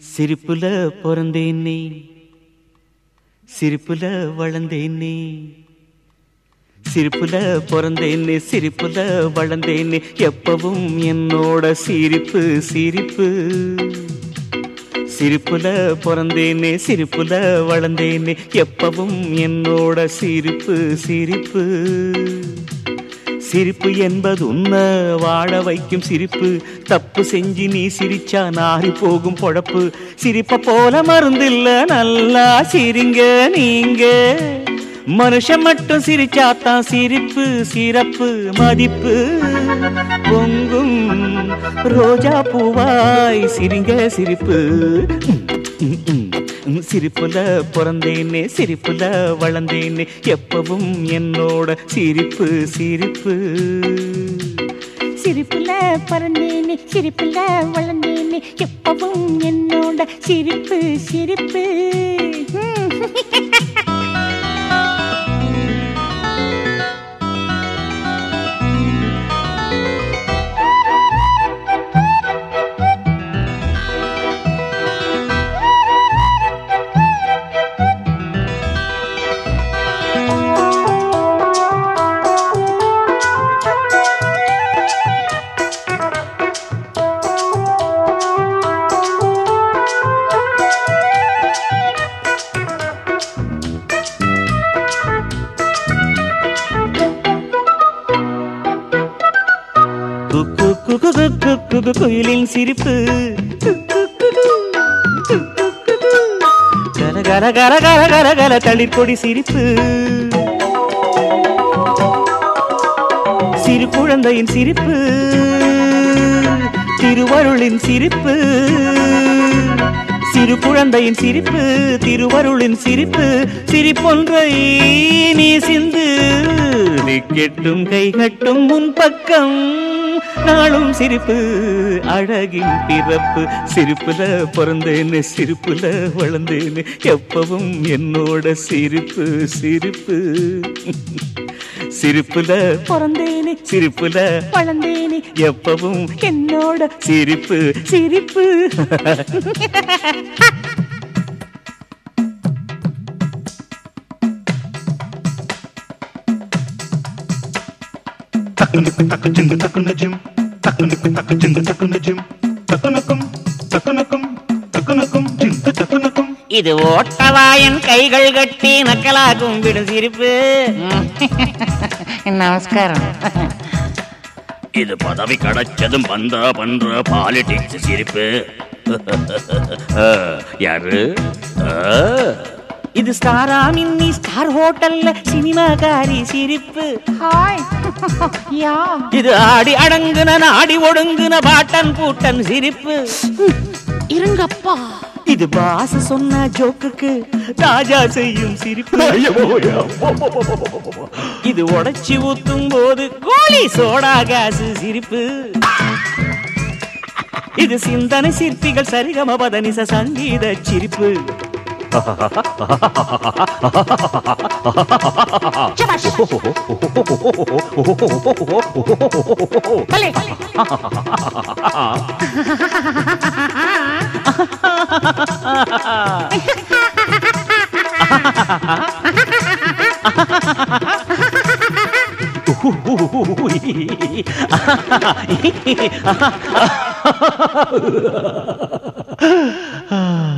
சிரிப்புல பிறந்தேனே சிரிப்புல வளர்ந்தேனே சிரிப்புல பிறந்தேனே சிரிப்புல வளர்ந்தேனே எப்பவும் என்னோட சிரிப்பு சிரிப்பு சிரிப்புல பிறந்தேனே சிரிப்புல வளர்ந்தேனே எப்பவும் என்னோட சிரிப்பு சிரிப்பு சிரிப்பு என்பது உன்ன வாழ வைக்கும் சிரிப்பு தப்பு செஞ்சு நீ சிரிச்சா நாரி போகும் பொழப்பு சிரிப்ப போல மருந்தில்ல நல்லா சிரிங்க நீங்க மனுஷன் மட்டும் சிரிச்சாத்தான் சிரிப்பு சிறப்பு மதிப்பு பொங்கும் ரோஜா பூவாய் சிரிங்க சிரிப்பு ம், ம், ம். சிரிப்புல பிறந்தேனே சிரிப்புல வளர்ந்தேனே எப்பவும் என்னோட சிரிப்பு சிரிப்பு சிரிப்புல பறந்தேனே சிரிப்புல வளர்ந்தேனே எப்பவும் என்னோட சிரிப்பு சிரிப்பு குக்கு குக்கு குக்கு குக்கு குயிலின் சிரிப்பு கர கர கர கர கர கர தளிர்கொடி சிரிப்பு சிறு குழந்தையின் சிரிப்பு திருவருளின் சிரிப்பு சிறு குழந்தையின் சிரிப்பு திருவருளின் சிரிப்பு சிரிப்பொன்றை நீ சிந்து கெட்டும் கை கட்டும் முன் பக்கம் நாளும் சிரிப்பு அழகின் பிறப்பு சிரிப்புல பிறந்தேன்னு சிரிப்புல வளர்ந்தேன்னு எப்பவும் என்னோட சிரிப்பு சிரிப்பு சிரிப்புல பிறந்தேனே சிரிப்புல வளர்ந்தேனே எப்பவும் என்னோட சிரிப்பு சிரிப்பு తక్కునకు తక్కు చింగు తక్కున జిమ్ తక్కునకు తక్కు చింగు తక్కున జిమ్ తక్కునకం తక్కునకం తక్కునకం జింగు తక్కునకం இது ஓட்டவாயன் கைகள் கட்டி நக்கலாகும் விடும் சிரிப்பு நமஸ்காரம் இது பதவி கிடைச்சதும் பண்ற பண்ற பாலிடிக்ஸ் சிரிப்பு ஆ, யாரு ஆ, இது ஸ்டாரா மின்னி ஸ்டார் ஹோட்டல்ல சினிமாக்காரி சிரிப்பு ஹாய் யா இது ஆடி அடங்குன நாடி ஒடுங்குன பாட்டன் பூட்டன் சிரிப்பு இருங்கப்பா இது பாச சொன்ன ஜோக்குக்கு ராஜா செய்யும் சிரிப்பு இது உடைச்சி ஊத்தும் போது கோழி சோடா காசு சிரிப்பு இது சிந்தனை சிற்பிகள் சரிகம பதனிச சங்கீத சிரிப்பு பலே ஆ